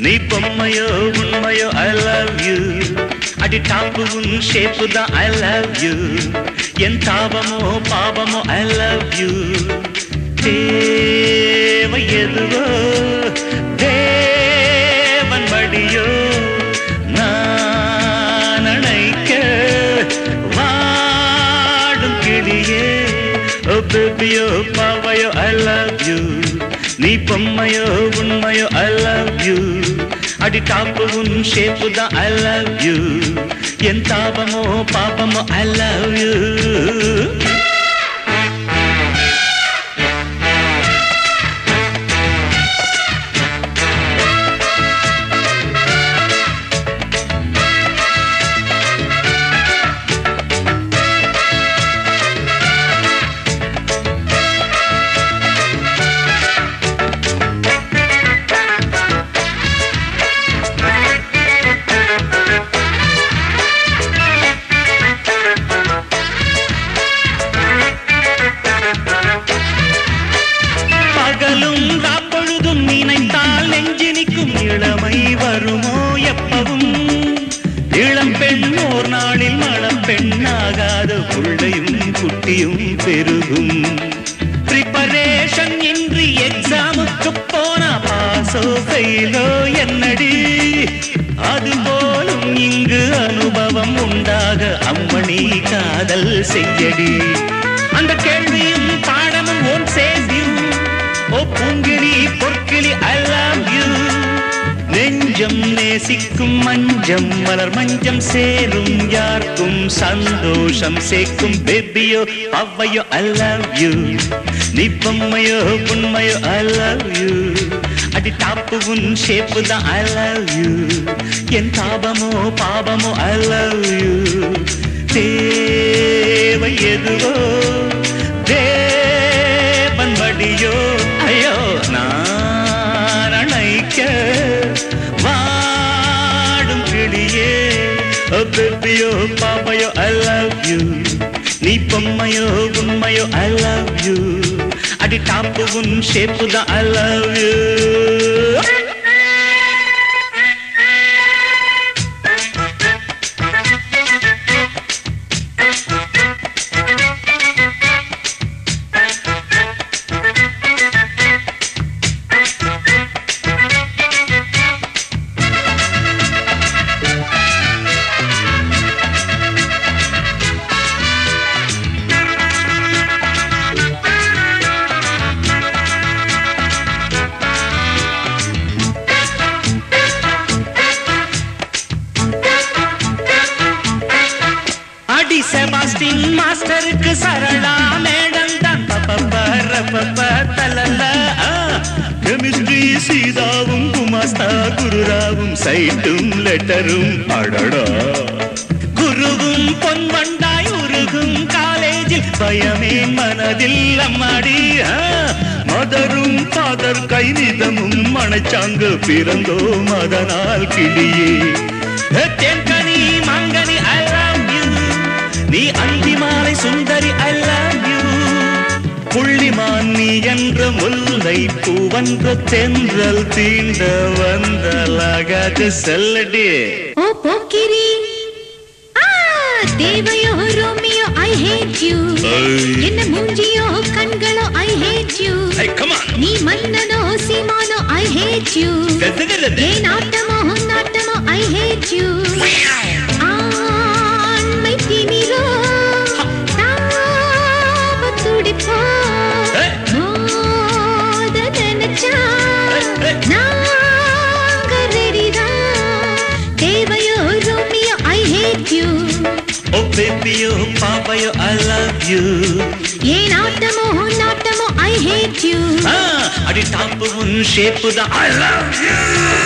நீ பொம்மையோ உண்மையோ ஐ லவ் யூ அடி டாப்பு உன் ஷேப்பு தான் ஐ லவ் யூ என் தாபமோ பாவமோ ஐ லவ் யூ தேவை எதுவோ தேவன் மடியோ நான் அணைக்க வாடும் கிளியே ஓ பேபியோ பாவையோ ஐ லவ் யூ நீ பொம்மையோ உண்மையோ ஐ லவ் யூ அடி டாப்பு உன் ஷேப்பு தான் ஐ லவ் யூ என் தாபமோ பாபமோ ஐ லவ் யூ பகலும் ராப்பொழுதும் நினைத்தால் நெஞ்சினிக்கும் இளமை வருமோ எப்பவும் இளம் பெண் ஓர் நாளில் மணம் பெண்ணாகாத புள்ளையும் குட்டியும் பெருகும் ப்ரிப்பரேஷன் இன்றி எக்ஸாமுக்கு போனா பாசோ ஃபெயிலோ என்னடி அது போலும் இங்கு அனுபவம் உண்டாக அம்மணி காதல் செய்யடி அந்த கேள்வியும் பாடமும் ஓன் சேவியும் ஓ பூங்கிழி பொற்கிளி ஐ லவ் யூ நெஞ்சம் நேசிக்கும் மஞ்சம் மலர் மஞ்சம் சேரும் யாருக்கும் சந்தோஷம் சேர்க்கும் பேபியோ அவ்வையோ ஐ லவ் யூ நீ பொம்மையோ உண்மையோ ஐ லவ் யூ அடி டாப்பு உன் ஷேப்பு தான் ஐ லவ் யூ என் தாபமோ பாபமோ ஐ லவ் யூ தேவை எதுவோ தேவன் வடியோ ஐயோ நான் அணைக்க வாடும் கிளியே ஓ பேபியோ பாப்பையோ ஐ லவ் யூ நீ பொம்மையோ உண்மையோ ஐ லவ் யூ அடி டாப்பு உன் ஷேப்பு தான் ஐ லவ் யூ அடி செபாஸ்டின் மாஸ்டருக்கு சரளா மேடம் தான் தலல்ல கெமிஸ்ட்ரி சீதாவும் குமாஸ்தா குருராவும் சைட்டும் லெட்டரும் அடடா குருவும் பொன்வண்டாய் உருகும் காலேஜில் பயமே மனதில் அம்மாடி ஆ. மதரும் ஃபாதர் கைநிதமும் மனச்சாங்கு பிறந்தோம் அதனால் கிளியே தென்கனி மங்கனி ஐ லவ் யூ நீ அந்தி மாலை சுந்தரி ஐ லவ் யூ புள்ளிமான் நீ என்ற முல்லை பூவன்ற தென்றல் தீண்ட வந்தலாகாது செல்லடி ஓ போக்கிரி ஆ தேவையோ ரோமியோ ஐ ஹேட் யூ என்ன மூஞ்சியோ கண்களோ ஐ ஹேட் யூ நீ மன்னனோ சீமானோ ஐ ஹேட் யூ ஏன் ஆட்டமோ நாட்டமோ ஐ ஹேட் யூ ஆண்மை திமிரோ தாப துடிப்போ ஏ. மோத நினைச்சா ஏ, ஏ. நாங்க ரெடிதான் தேவையோ ரோமியோ ஐ ஹேட் யூ ஓ பேபியோ பாப்பையோ ஐ லவ் யூ ஏன் ஆட்டமோ நாட்டமோ ஐ ஹேட் யூ அடி டாப்பு உன் ஷேப்பு தான் ஐ லவ் யூ